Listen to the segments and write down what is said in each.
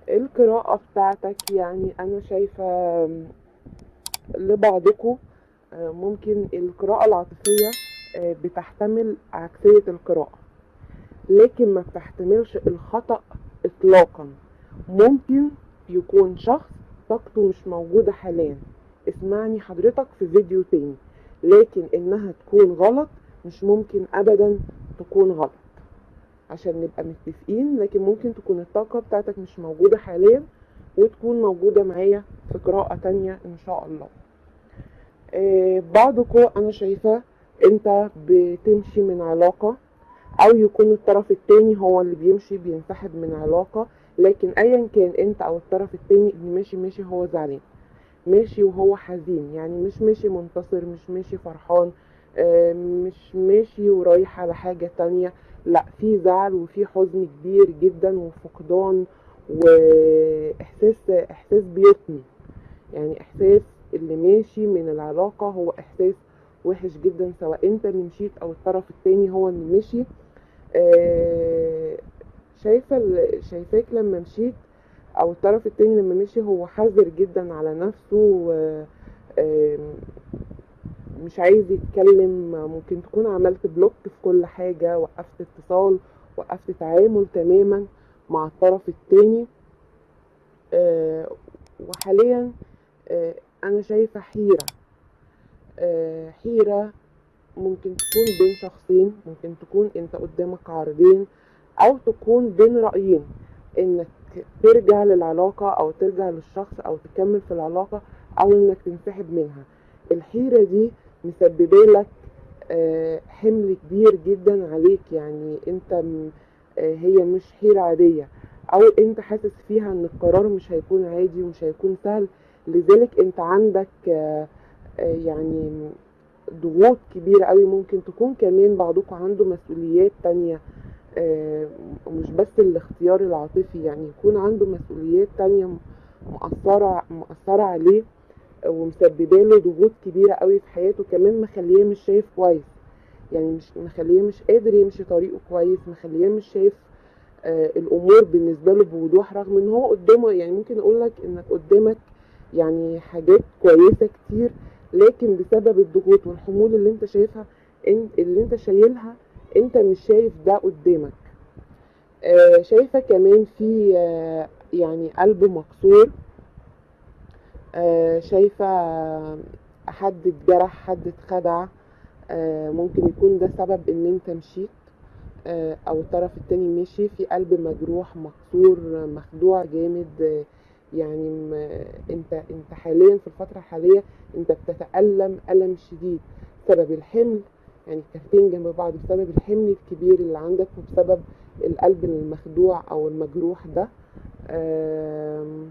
القراءة بتاعتك يعني أنا شايفة لبعضكم ممكن القراءة العاطفية آه، بتحتمل عكسية القراءة لكن ما بتحتملش الخطأ إطلاقا ممكن يكون شخص طاقته مش موجودة حاليا اسمعني حضرتك في فيديو تاني لكن إنها تكون غلط مش ممكن أبدا تكون غلط عشان نبقى متفقين لكن ممكن تكون الطاقة بتاعتك مش موجودة حاليا وتكون موجودة معايا في قراءة تانية إن شاء الله آه، بعضكم أنا شايفاه أنت بتمشي من علاقة أو يكون الطرف التاني هو اللي بيمشي بينسحب من علاقة لكن أيا كان أنت أو الطرف التاني اللي ماشي ماشي هو زعلان ماشي وهو حزين يعني مش ماشي منتصر مش ماشي فرحان آه، مش ماشي ورايح على حاجة تانية لا في زعل وفي حزن كبير جدا وفقدان واحساس احساس بيطمي يعني احساس اللي ماشي من العلاقة هو احساس وحش جدا سواء انت اللي مشيت او الطرف التاني هو اللي مشي آه، شايفة ال- شايفاك لما مشيت او الطرف التاني لما مشي هو حذر جدا على نفسه و- آم، مش عايز يتكلم ممكن تكون عملت بلوك في كل حاجة وقفت اتصال وقفت تعامل تماما مع الطرف التاني آه، وحاليا آه، انا شايفة حيرة آه، حيرة ممكن تكون بين شخصين ممكن تكون انت قدامك عرضين او تكون بين رأيين انك ترجع للعلاقة او ترجع للشخص او تكمل في العلاقة او انك تنسحب منها الحيرة دي مسببة لك آه، حمل كبير جدا عليك يعني انت م- آه، هي مش حيرة عادية او انت حاسس فيها ان القرار مش هيكون عادي ومش هيكون سهل لذلك انت عندك آه، آه، يعني ضغوط كبيرة قوي ممكن تكون كمان بعضكم عنده مسؤوليات تانية آه، مش بس الاختيار العاطفي يعني يكون عنده مسؤوليات تانية مأثرة مأثرة عليه ومسببه له ضغوط كبيرة قوي في حياته كمان مخليه مش شايف كويس يعني مش مخليه مش قادر يمشي طريقه كويس مخليه مش شايف آه الامور بالنسبه له بوضوح رغم ان هو قدامه يعني ممكن اقول لك انك قدامك يعني حاجات كويسه كتير لكن بسبب الضغوط والحمول اللي انت شايفها انت اللي انت شايلها انت مش شايف ده قدامك آه شايفه كمان في آه يعني قلب مكسور آه شايفه حد اتجرح حد اتخدع آه ممكن يكون ده سبب ان انت مشيت آه، او الطرف التاني مشي في قلب مجروح مكسور آه، مخدوع جامد آه، يعني م- انت انت حاليا في الفترة الحالية انت بتتألم ألم شديد بسبب الحمل يعني كارتين جنب بعض بسبب الحمل الكبير اللي عندك وبسبب القلب المخدوع او المجروح ده آم،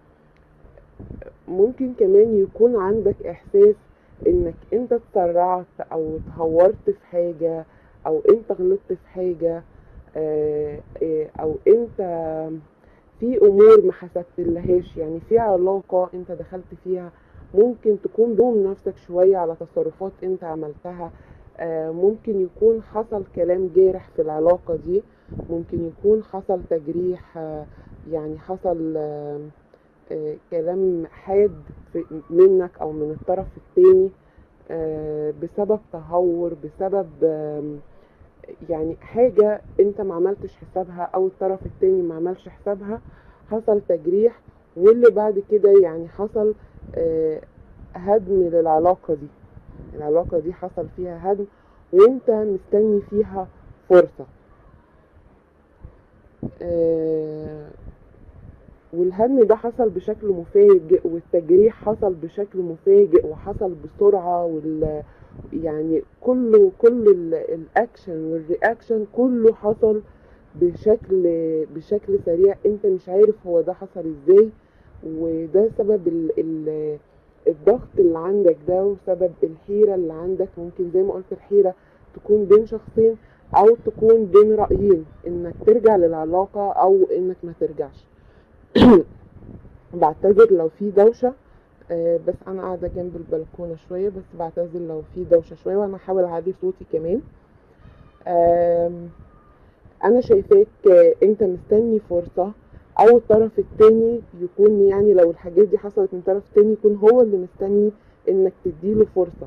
ممكن كمان يكون عندك احساس انك انت اتسرعت او اتهورت في حاجة او انت غلطت في حاجة آه، آه، او انت في امور ما حسبتلهاش يعني في علاقة انت دخلت فيها ممكن تكون بلوم نفسك شوية على تصرفات انت عملتها آه، ممكن يكون حصل كلام جارح في العلاقة دي ممكن يكون حصل تجريح آه، يعني حصل آه، آه، كلام حاد في- منك او من الطرف التاني آه، بسبب تهور بسبب آم، يعني حاجة انت ما عملتش حسابها او الطرف التاني ما عملش حسابها حصل تجريح واللي بعد كده يعني حصل آه، هدم للعلاقة دي العلاقة دي حصل فيها هدم وانت مستني فيها فرصة آه، والهدم ده حصل بشكل مفاجئ والتجريح حصل بشكل مفاجئ وحصل بسرعة وال يعني كله كل ال- الاكشن والرياكشن كله حصل بشكل بشكل سريع انت مش عارف هو ده حصل ازاي وده سبب ال ال الضغط اللي عندك ده وسبب الحيرة اللي عندك ممكن زي ما قلت الحيرة تكون بين شخصين او تكون بين رأيين انك ترجع للعلاقة او انك ما ترجعش بعتذر لو في دوشة آه، بس انا قاعدة جنب البلكونة شوية بس بعتذر لو في دوشة شوية وانا هحاول اعلي صوتي كمان آم، انا شايفاك آه، انت مستني فرصة او الطرف التاني يكون يعني لو الحاجات دي حصلت من طرف تاني يكون هو اللي مستني انك تديله فرصة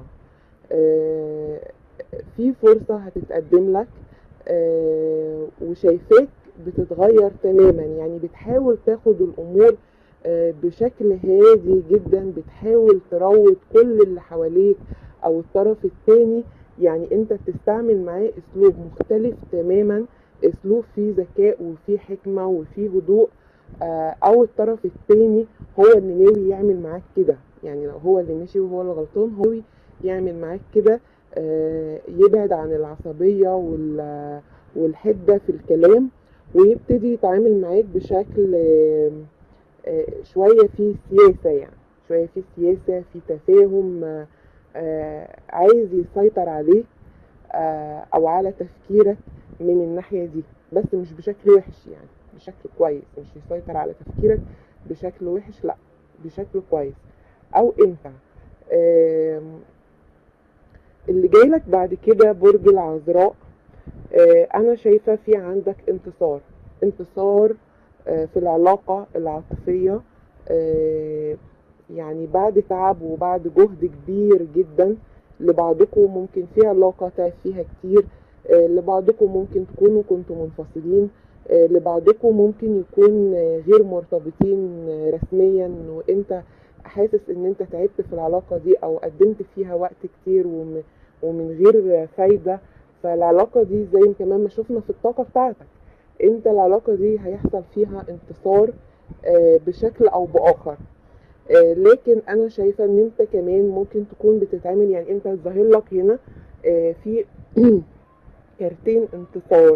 آه، في فرصة هتتقدم لك آه، وشايفاك بتتغير تماما يعني بتحاول تاخد الامور آه، بشكل هادي جدا بتحاول تروض كل اللي حواليك او الطرف التاني يعني انت بتستعمل معاه اسلوب مختلف تماما اسلوب فيه ذكاء وفيه حكمة وفيه هدوء آه، او الطرف التاني هو اللي ناوي يعمل معاك كده يعني لو هو اللي ماشي وهو اللي غلطان هو يعمل معاك كده آه، يبعد عن العصبية وال- والحدة في الكلام ويبتدي يتعامل معاك بشكل آه، آه، شوية فيه سياسة يعني شوية فيه سياسة في تفاهم آه، آه، عايز يسيطر عليك آه، أو على تفكيرك من الناحية دي بس مش بشكل وحش يعني بشكل كويس مش يسيطر على تفكيرك بشكل وحش لا بشكل كويس أو أنت آم، اللي جايلك بعد كده برج العذراء آه، أنا شايفة في عندك انتصار انتصار آه، في العلاقة العاطفية آه، يعني بعد تعب وبعد جهد كبير جدا لبعضكم ممكن في علاقة تعب فيها كتير آه، لبعضكم ممكن تكونوا كنتوا منفصلين آه، لبعضكم ممكن يكون آه، غير مرتبطين آه، رسميا وانت حاسس ان انت تعبت في العلاقة دي او قدمت فيها وقت كتير وم- ومن غير فايدة فالعلاقة دي زي ما كمان ما شفنا في الطاقة بتاعتك انت العلاقة دي هيحصل فيها انتصار آه، بشكل او باخر آه، لكن انا شايفة ان انت كمان ممكن تكون بتتعامل يعني انت ظاهر لك هنا آه، في كارتين انتصار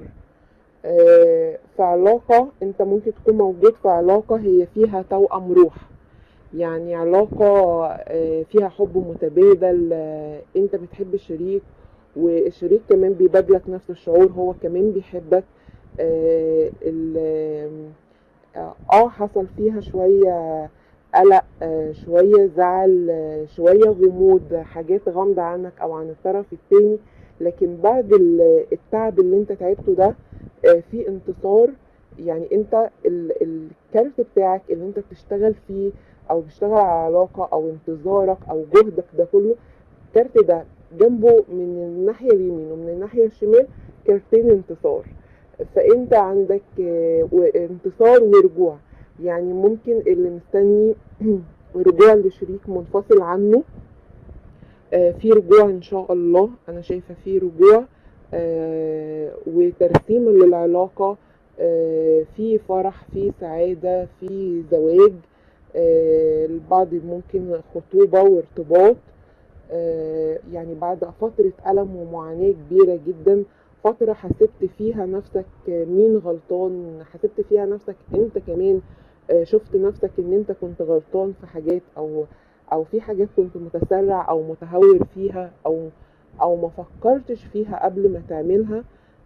آه، في علاقة انت ممكن تكون موجود في علاقة هي فيها توأم روح يعني علاقة آه، فيها حب متبادل آه، انت بتحب الشريك والشريك كمان بيبادلك نفس الشعور هو كمان بيحبك آه، ال- اه آه، حصل فيها شوية قلق آه، شوية زعل آه، شوية غموض حاجات غامضة عنك او عن الطرف التاني لكن بعد ال- التعب اللي انت تعبته ده آه، في انتصار يعني انت ال- الكارت بتاعك اللي انت بتشتغل فيه او بتشتغل على علاقة او انتظارك او جهدك ده كله الكارت ده جنبه من الناحية اليمين ومن الناحية الشمال كارتين انتصار فانت عندك آه، و- انتصار ورجوع يعني ممكن اللي مستني رجوع لشريك منفصل عنه آه، في رجوع ان شاء الله انا شايفه في رجوع آه، وترسيم للعلاقه آه، في فرح في سعاده في زواج آه، البعض ممكن خطوبه وارتباط آه، يعني بعد فتره الم ومعاناه كبيره جدا فتره حسبت فيها نفسك مين غلطان حسبت فيها نفسك انت كمان آه، شفت نفسك ان انت كنت غلطان في حاجات او او في حاجات كنت متسرع او متهور فيها او او ما فكرتش فيها قبل ما تعملها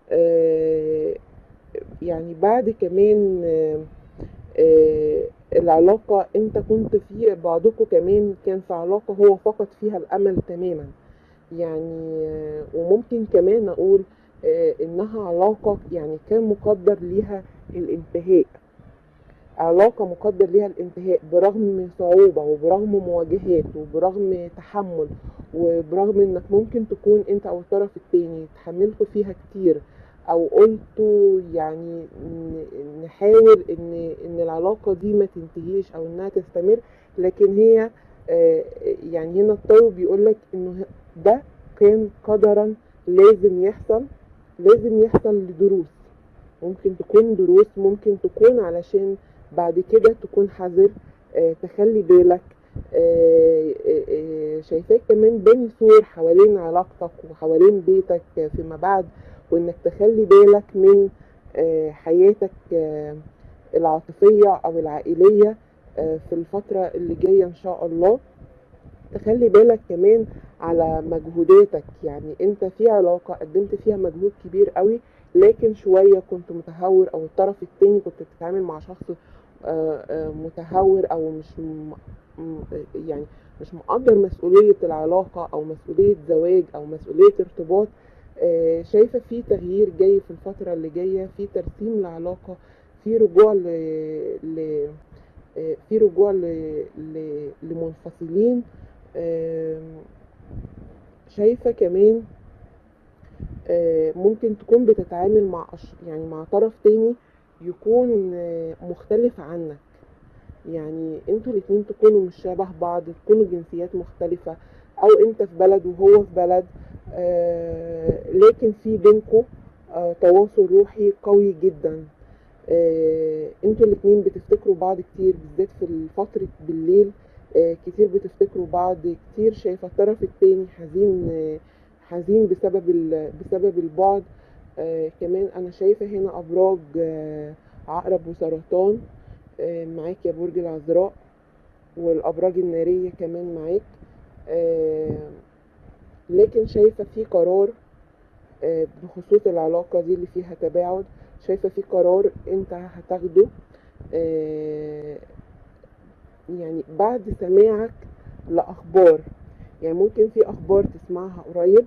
آه، يعني بعد كمان آه، آه، العلاقة انت كنت في بعضكم كمان كان في علاقة هو فقد فيها الامل تماما يعني آه، وممكن كمان اقول آه، انها علاقة يعني كان مقدر ليها الانتهاء علاقة مقدر ليها الانتهاء برغم صعوبة وبرغم مواجهات وبرغم تحمل وبرغم انك ممكن تكون انت او الطرف التاني تحملتوا فيها كتير او قلتوا يعني ن- نحاول ان ان العلاقة دي ما تنتهيش او انها تستمر لكن هي آه، يعني هنا الطيب بيقولك انه ده كان قدرا لازم يحصل لازم يحصل لدروس ممكن تكون دروس ممكن تكون علشان بعد كده تكون حذر آه، تخلي بالك آه، آه، آه، شايفاك كمان بني سور حوالين علاقتك وحوالين بيتك آه، فيما بعد وانك تخلي بالك من آه، حياتك آه، العاطفية او العائلية آه، في الفترة اللي جاية ان شاء الله تخلي بالك كمان على مجهوداتك يعني انت في علاقة قدمت فيها مجهود كبير قوي لكن شوية كنت متهور او الطرف التاني كنت بتتعامل مع شخص آه، آه، متهور او مش م- م- يعني مش مقدر مسؤولية العلاقة او مسؤولية زواج او مسؤولية ارتباط آه، شايفة في تغيير جاي في الفترة اللي جاية في ترسيم لعلاقة في رجوع ل... ل... آه، في رجوع ل... ل... لمنفصلين آم، شايفة كمان آه، ممكن تكون بتتعامل مع أش... يعني مع طرف تاني يكون آه، مختلف عنك يعني انتوا الاتنين تكونوا مش شبه بعض تكونوا جنسيات مختلفة او انت في بلد وهو في بلد آه لكن في بينكوا آه تواصل روحي قوي جدا آه انتوا الاتنين بتفتكروا بعض كتير بالذات في فترة بالليل آه كتير بتفتكروا بعض كتير شايفة الطرف التاني حزين آه حزين بسبب ال- بسبب البعد آه كمان انا شايفة هنا ابراج آه عقرب وسرطان آه معاك يا برج العذراء والابراج النارية كمان معاك آه لكن شايفة في قرار آه بخصوص العلاقة دي اللي فيها تباعد شايفة في قرار انت هتاخده آه يعني بعد سماعك لأخبار يعني ممكن في أخبار تسمعها قريب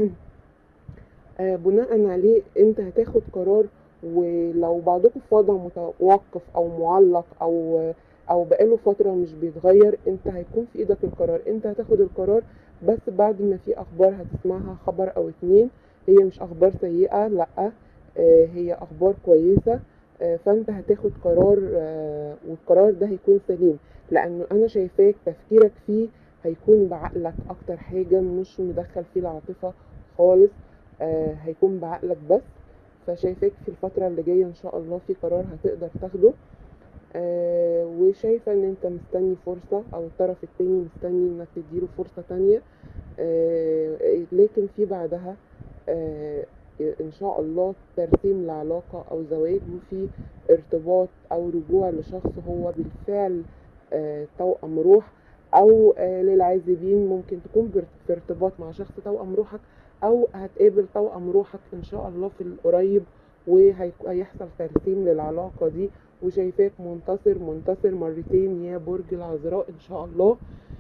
آه بناء عليه انت هتاخد قرار ولو بعضكم في وضع متوقف او معلق او او بقاله فترة مش بيتغير انت هيكون في ايدك القرار انت هتاخد القرار بس بعد ما في اخبار هتسمعها خبر او اتنين هي مش اخبار سيئة لا آه هي اخبار كويسة آه فانت هتاخد قرار آه والقرار ده هيكون سليم لانه انا شايفاك تفكيرك فيه هيكون بعقلك اكتر حاجة مش مدخل فيه العاطفة خالص آه هيكون بعقلك بس فشايفاك في الفترة اللي جاية ان شاء الله في قرار هتقدر تاخده آه وشايفة ان انت مستني فرصة او الطرف التاني مستني انك تديله فرصة تانية آه لكن في بعدها آه ان شاء الله ترسيم لعلاقة او زواج وفي ارتباط او رجوع لشخص هو بالفعل آه توأم روح او آه للعازبين ممكن تكون بر- في ارتباط مع شخص توأم روحك او هتقابل توأم روحك ان شاء الله في القريب وهيحصل ترسيم للعلاقة دي وشايفاك منتصر منتصر مرتين يا برج العذراء ان شاء الله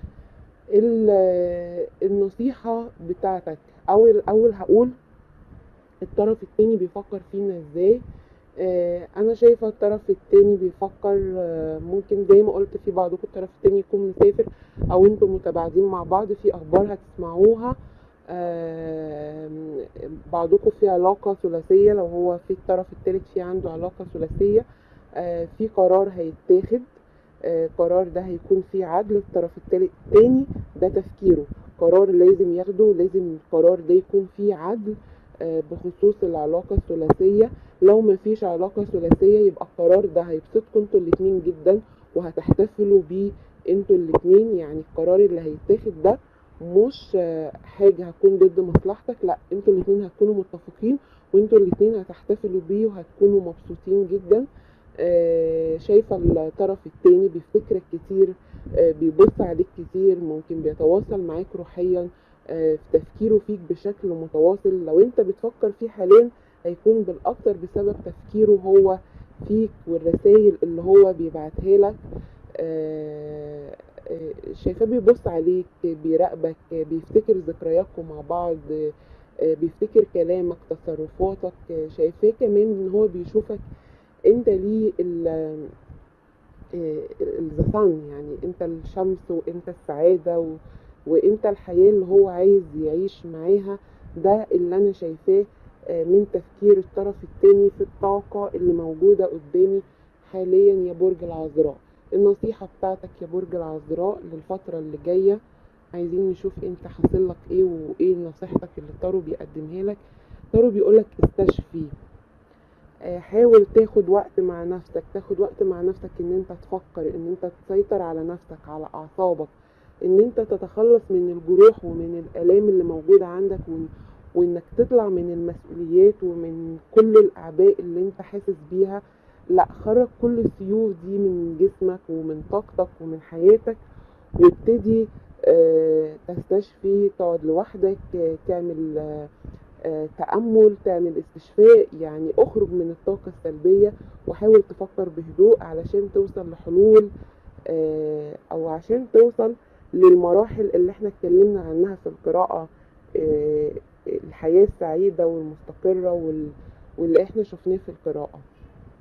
ال- النصيحة بتاعتك اول اول هقول الطرف التاني بيفكر فينا ازاي آه انا شايفة الطرف التاني بيفكر آه ممكن زي ما قلت في بعضكم الطرف التاني يكون مسافر او انتم متباعدين مع بعض في اخبار هتسمعوها آه بعضكم في علاقة ثلاثية لو هو في الطرف التالت في عنده علاقة ثلاثية آه في قرار هيتاخد آه قرار ده هيكون فيه عدل الطرف التالت التاني ده تفكيره قرار لازم ياخده لازم القرار ده يكون فيه عدل آه بخصوص العلاقة الثلاثية لو مفيش علاقة ثلاثية يبقى القرار ده هيبسطكم انتوا الاتنين جدا وهتحتفلوا بيه انتوا الاتنين يعني القرار اللي هيتاخد ده مش آه، حاجة هتكون ضد مصلحتك لا انتوا الاتنين هتكونوا متفقين وانتوا الاتنين هتحتفلوا بيه وهتكونوا مبسوطين جدا آه، شايفة الطرف التاني بيفتكرك كتير آه، بيبص عليك كتير ممكن بيتواصل معاك روحيا آه، في تفكيره فيك بشكل متواصل لو انت بتفكر فيه حاليا هيكون بالاكتر بسبب تفكيره هو فيك والرسائل اللي هو بيبعتها لك آه، آه، شايفاه بيبص عليك بيراقبك آه، بيفتكر ذكرياتكم مع بعض آه، بيفتكر كلامك تصرفاتك آه، شايفاه كمان ان هو بيشوفك انت ليه ال- الزفان يعني انت الشمس وانت السعادة و... وانت الحياة اللي هو عايز يعيش معاها ده اللي انا شايفاه آه، من تفكير الطرف التاني في الطاقة اللي موجودة قدامي حاليا يا برج العذراء النصيحة بتاعتك يا برج العذراء للفترة اللي جاية عايزين نشوف انت حاصل لك ايه وايه نصيحتك اللي التارو بيقدمها لك تارو بيقولك استشفي آه، حاول تاخد وقت مع نفسك تاخد وقت مع نفسك ان انت تفكر ان انت تسيطر على نفسك على اعصابك ان انت تتخلص من الجروح ومن الالام اللي موجودة عندك وإن وانك تطلع من المسؤوليات ومن كل الاعباء اللي انت حاسس بيها لا خرج كل السيوف دي من جسمك ومن طاقتك ومن حياتك وابتدي آه، تستشفي تقعد لوحدك آه، تعمل آه، آه، تأمل تعمل استشفاء يعني اخرج من الطاقة السلبية وحاول تفكر بهدوء علشان توصل لحلول آه، او عشان توصل للمراحل اللي احنا اتكلمنا عنها في القراءة آه، الحياة السعيدة والمستقرة وال- واللي احنا شفناه في القراءة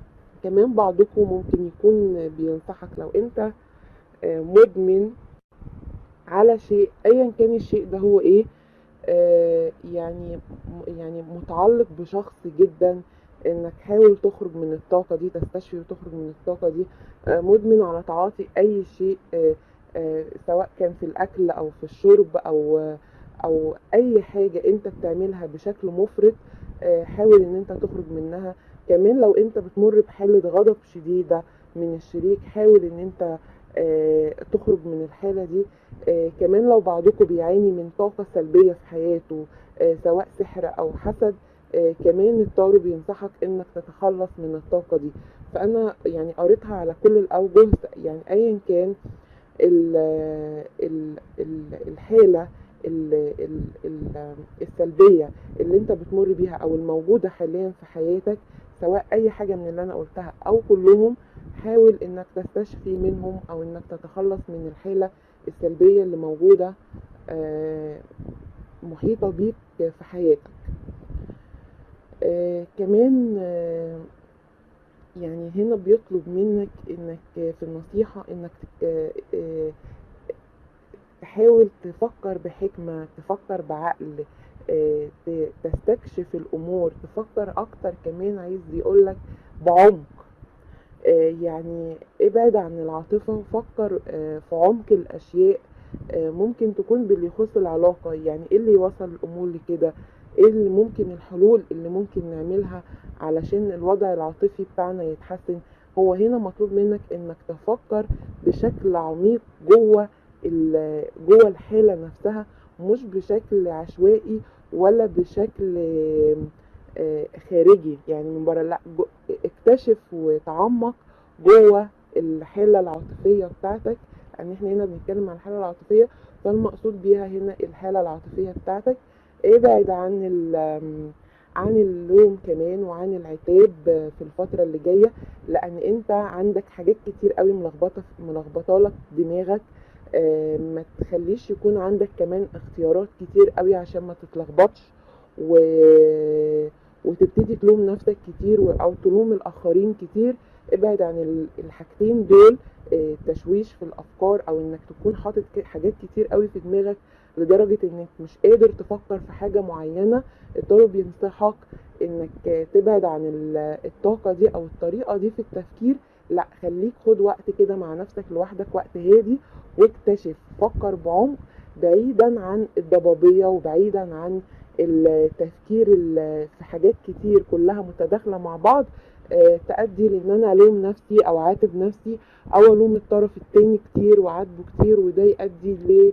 كمان بعضكم ممكن يكون بينصحك لو انت آه، مدمن على شيء ايا كان الشيء ده هو ايه آه، يعني يعني متعلق بشخص جدا انك حاول تخرج من الطاقة دي تستشفي وتخرج من الطاقة دي آه، مدمن على تعاطي اي شيء آه، آه، سواء كان في الاكل او في الشرب او آه، او اي حاجة انت بتعملها بشكل مفرط آه، حاول ان انت تخرج منها كمان لو انت بتمر بحالة غضب شديدة من الشريك حاول ان انت آه، تخرج من الحالة دي آه، كمان لو بعضكم بيعاني من طاقة سلبية في حياته آه، سواء سحر أو حسد آه، كمان الطارو بينصحك إنك تتخلص من الطاقة دي فأنا يعني قريتها على كل الأوجه يعني أيا كان ال ال ال الحالة ال ال ال السلبية اللي انت بتمر بيها او الموجودة حاليا في حياتك سواء اي حاجة من اللي انا قلتها او كلهم حاول انك تستشفي منهم او انك تتخلص من الحالة السلبية اللي موجودة آه، محيطة بيك في حياتك آه، كمان آه، يعني هنا بيطلب منك انك في النصيحة انك تك- آه، تحاول تفكر بحكمة تفكر بعقل آه، ت- تستكشف الأمور تفكر أكتر كمان عايز يقولك بعمق آه، يعني ابعد عن العاطفة وفكر آه، في عمق الأشياء آه، ممكن تكون باللي يخص العلاقة يعني ايه اللي يوصل الأمور لكده ايه اللي ممكن الحلول اللي ممكن نعملها علشان الوضع العاطفي بتاعنا يتحسن هو هنا مطلوب منك انك تفكر بشكل عميق جوه ال- جوه الحالة نفسها مش بشكل عشوائي ولا بشكل آه، آه، خارجي يعني من بره لا جو- اكتشف وتعمق جوه الحالة العاطفية بتاعتك يعني احنا هنا بنتكلم عن الحالة العاطفية فالمقصود بيها هنا الحالة العاطفية بتاعتك ابعد عن ال- عن اللوم كمان وعن العتاب في الفترة اللي جاية لان انت عندك حاجات كتير قوي ملخبطة ملخبطة لك دماغك آه، ما تخليش يكون عندك كمان اختيارات كتير قوي عشان ما تتلخبطش و... وتبتدي تلوم نفسك كتير و- او تلوم الاخرين كتير ابعد عن ال- الحاجتين دول آه، تشويش في الافكار او انك تكون حاطط ك- حاجات كتير قوي في دماغك لدرجة انك مش قادر تفكر في حاجة معينة الطالب بينصحك انك آه، تبعد عن ال- الطاقة دي او الطريقة دي في التفكير لا خليك خد وقت كده مع نفسك لوحدك وقت هادي واكتشف فكر بعمق بعيدا عن الضبابية وبعيدا عن التفكير ال- في حاجات كتير كلها متداخلة مع بعض آه، تؤدي لان انا الوم نفسي او عاتب نفسي او الوم الطرف التاني كتير وعاتبه كتير وده يؤدي ل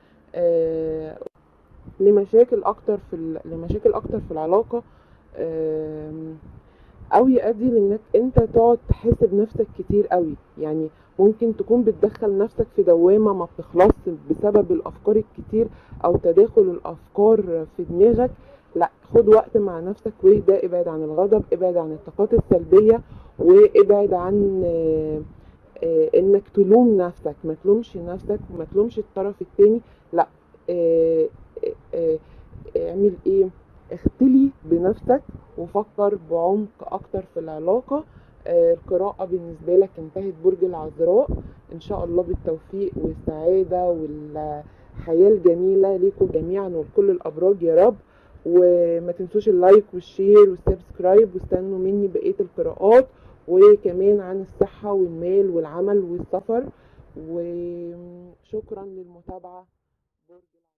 آه، لمشاكل اكتر في ال- لمشاكل اكتر في العلاقة آم، او يؤدي لانك انت تقعد تحاسب نفسك كتير قوي يعني ممكن تكون بتدخل نفسك في دوامة ما بتخلصش بسبب الافكار الكتير او تداخل الافكار في دماغك لا خد وقت مع نفسك واهدى ابعد عن الغضب ابعد عن الطاقات السلبية وابعد عن آه، آه، انك تلوم نفسك ما تلومش نفسك وما تلومش الطرف التاني لا آه، آه، آه، اعمل ايه اختلي بنفسك وفكر بعمق اكتر في العلاقة آه، القراءة بالنسبة لك انتهت برج العذراء ان شاء الله بالتوفيق والسعادة والحياة الجميلة ليكم جميعا ولكل الابراج يا رب وما تنسوش اللايك والشير والسبسكرايب واستنوا مني بقية القراءات وكمان عن الصحة والمال والعمل والسفر وشكرا للمتابعة برج العذراء